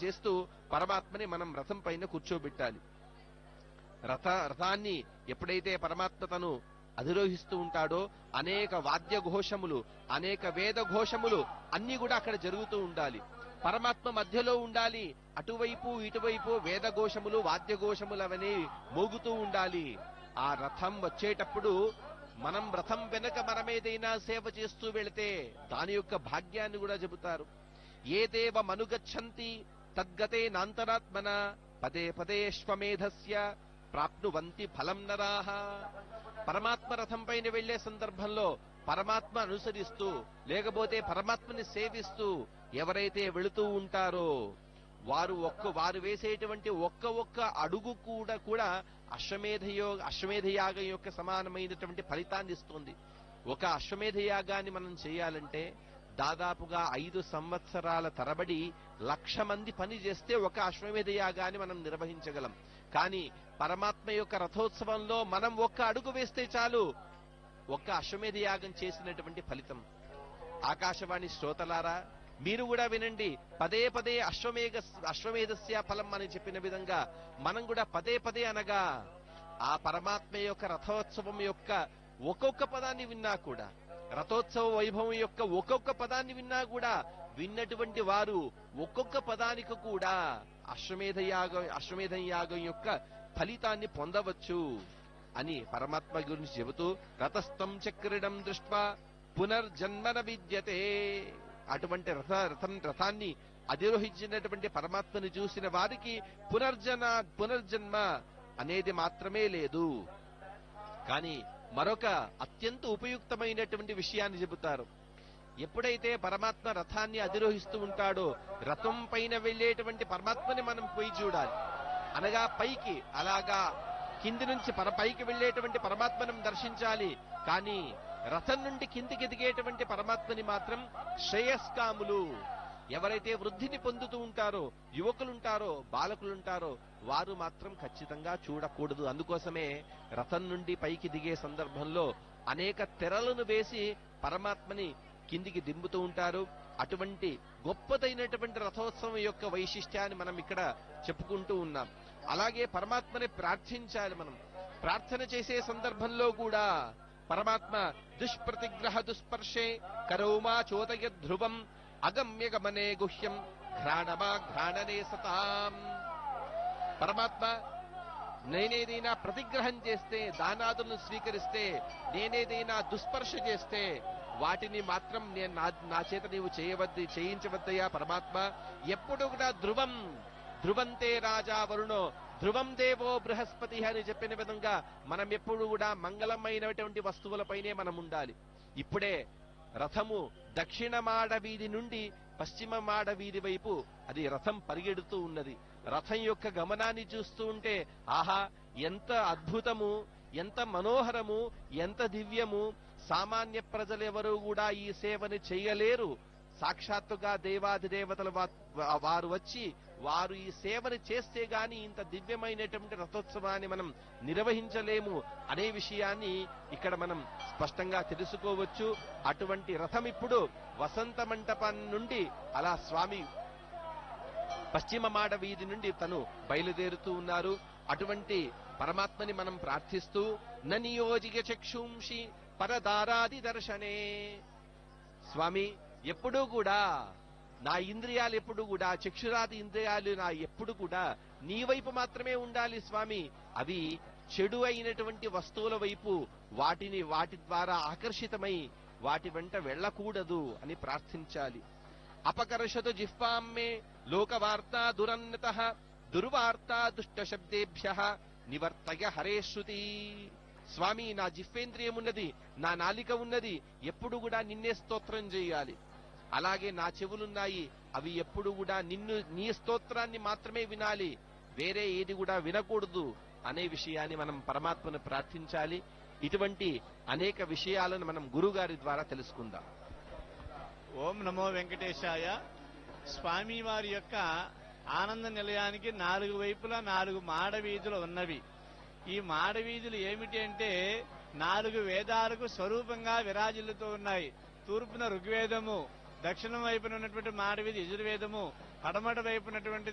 చేస్తూ పరమాత్మని మనం రథం పైన కూర్చోబెట్టాలి రథ రథాన్ని ఎప్పుడైతే పరమాత్మ తను అధిరోహిస్తూ ఉంటాడో అనేక వాద్య ఘోషములు అనేక వేద ఘోషములు అన్ని కూడా అక్కడ జరుగుతూ ఉండాలి పరమాత్మ మధ్యలో ఉండాలి అటువైపు ఇటువైపు వేద ఘోషములు వాద్య ఘోషములు అవన్నీ మోగుతూ ఉండాలి ఆ రథం వచ్చేటప్పుడు మనం రథం వెనక మనమేదైనా సేవ చేస్తూ వెళితే దాని యొక్క భాగ్యాన్ని కూడా చెబుతారు ఏ దేవ మనుగచ్చంతి తద్గతే నాంతరాత్మన పదే పదేష్వమేధస్య ప్రాప్నువంతి ఫలం నరాహ పరమాత్మ రథం పైన వెళ్లే సందర్భంలో పరమాత్మ అనుసరిస్తూ లేకపోతే పరమాత్మని సేవిస్తూ ఎవరైతే వెళుతూ ఉంటారో వారు ఒక్క వారు వేసేటువంటి ఒక్క ఒక్క అడుగు కూడా కూడా అశ్వమేధ యోగ అశ్వమేధ యాగం యొక్క సమానమైనటువంటి ఫలితాన్ని ఇస్తుంది ఒక అశ్వమేధ యాగాన్ని మనం చేయాలంటే దాదాపుగా ఐదు సంవత్సరాల తరబడి లక్ష మంది పని చేస్తే ఒక అశ్వమేధ యాగాన్ని మనం నిర్వహించగలం కానీ పరమాత్మ యొక్క రథోత్సవంలో మనం ఒక్క అడుగు వేస్తే చాలు ఒక్క అశ్వమేధ యాగం చేసినటువంటి ఫలితం ఆకాశవాణి శ్రోతలారా మీరు కూడా వినండి పదే పదే అశ్వమేఘ అశ్వమేధస్య ఫలం అని చెప్పిన విధంగా మనం కూడా పదే పదే అనగా ఆ పరమాత్మ యొక్క రథోత్సవం యొక్క ఒక్కొక్క పదాన్ని విన్నా కూడా రథోత్సవ వైభవం యొక్క ఒక్కొక్క పదాన్ని విన్నా కూడా విన్నటువంటి వారు ఒక్కొక్క పదానికి కూడా అశ్వమేధ యాగం అశ్వమేధ యాగం యొక్క ఫలితాన్ని పొందవచ్చు అని పరమాత్మ గురించి చెబుతూ రథస్థం చక్రిడం దృష్ట్వా పునర్జన్మన విద్యతే అటువంటి రథ రథం రథాన్ని అధిరోహించినటువంటి పరమాత్మని చూసిన వారికి పునర్జన పునర్జన్మ అనేది మాత్రమే లేదు కానీ మరొక అత్యంత ఉపయుక్తమైనటువంటి విషయాన్ని చెబుతారు ఎప్పుడైతే పరమాత్మ రథాన్ని అధిరోహిస్తూ ఉంటాడో రథం పైన వెళ్ళేటువంటి పరమాత్మని మనం పోయి చూడాలి అనగా పైకి అలాగా కింది నుంచి పర పైకి వెళ్ళేటువంటి పరమాత్మను దర్శించాలి కానీ రథం నుండి కిందికి దిగేటువంటి పరమాత్మని మాత్రం శ్రేయస్కాములు ఎవరైతే వృద్ధిని పొందుతూ ఉంటారో యువకులుంటారో బాలకులుంటారో వారు మాత్రం ఖచ్చితంగా చూడకూడదు అందుకోసమే రథం నుండి పైకి దిగే సందర్భంలో అనేక తెరలను వేసి పరమాత్మని కిందికి దింపుతూ ఉంటారు అటువంటి గొప్పదైనటువంటి రథోత్సవం యొక్క వైశిష్ట్యాన్ని మనం ఇక్కడ చెప్పుకుంటూ ఉన్నాం అలాగే పరమాత్మని ప్రార్థించాలి మనం ప్రార్థన చేసే సందర్భంలో కూడా పరమాత్మ దుష్ప్రతిగ్రహ దుస్పర్శే కరోమా చోదయ ధ్రువం అగమ్య గమనే గుహ్యం ఘ్రాణమా ఘ్రాణనే సతాం పరమాత్మ నేనేదైనా ప్రతిగ్రహం చేస్తే దానాదులను స్వీకరిస్తే నేనేదైనా దుస్పర్శ చేస్తే వాటిని మాత్రం నేను నా నా చేత నీవు చేయవద్దు చేయించవద్దయా పరమాత్మ ఎప్పుడు కూడా ధ్రువం ధ్రువంతే రాజా వరుణో ధ్రువం దేవో బృహస్పతి అని చెప్పిన విధంగా మనం ఎప్పుడు కూడా మంగళమైనటువంటి వస్తువులపైనే మనం ఉండాలి ఇప్పుడే రథము దక్షిణ మాడ వీధి నుండి పశ్చిమ మాడ వీధి వైపు అది రథం పరిగెడుతూ ఉన్నది రథం యొక్క గమనాన్ని చూస్తూ ఉంటే ఆహా ఎంత అద్భుతము ఎంత మనోహరము ఎంత దివ్యము సామాన్య ప్రజలెవరూ కూడా ఈ సేవని చేయలేరు సాక్షాత్తుగా దేవాదిదేవతల వా- వారు వచ్చి వారు ఈ సేవని చేస్తే గాని ఇంత దివ్యమైనటువంటి రథోత్సవాన్ని మనం నిర్వహించలేము అనే విషయాన్ని ఇక్కడ మనం స్పష్టంగా తెలుసుకోవచ్చు అటువంటి రథం ఇప్పుడు వసంత మంటపం నుండి అలా స్వామి పశ్చిమ మాడ వీధి నుండి తను బయలుదేరుతూ ఉన్నారు అటువంటి పరమాత్మని మనం ప్రార్థిస్తూ ననియోజిక చక్షుంషి పరదారాది దర్శనే స్వామి ఎప్పుడూ కూడా నా ఇంద్రియాలు ఎప్పుడు కూడా చక్షురాది ఇంద్రియాలు నా ఎప్పుడు కూడా నీ వైపు మాత్రమే ఉండాలి స్వామి అవి చెడు అయినటువంటి వస్తువుల వైపు వాటిని వాటి ద్వారా ఆకర్షితమై వాటి వెంట వెళ్ళకూడదు అని ప్రార్థించాలి అపకర్షతు జిహ్వామ్మే లోకవార్తా దురన్నత దుర్వార్తా దుష్ట శబ్దేభ్య నివర్తయ హరే శృతి స్వామి నా జిహ్వేంద్రియం ఉన్నది నా నాలిక ఉన్నది ఎప్పుడు కూడా నిన్నే స్తోత్రం చేయాలి అలాగే నా చెవులున్నాయి అవి ఎప్పుడు కూడా నిన్ను నీ స్తోత్రాన్ని మాత్రమే వినాలి వేరే ఏది కూడా వినకూడదు అనే విషయాన్ని మనం పరమాత్మను ప్రార్థించాలి ఇటువంటి అనేక విషయాలను మనం గురుగారి ద్వారా తెలుసుకుందాం ఓం నమో వెంకటేశాయ స్వామివారి యొక్క ఆనంద నిలయానికి నాలుగు వైపులా నాలుగు మాడ వీధులు ఉన్నవి ఈ మాడ వీధులు ఏమిటి అంటే నాలుగు వేదాలకు స్వరూపంగా విరాజిల్లుతూ ఉన్నాయి తూర్పున ఋగ్వేదము దక్షిణం వైపున ఉన్నటువంటి మాడవీధి యజుర్వేదము పడమట వైపు ఉన్నటువంటి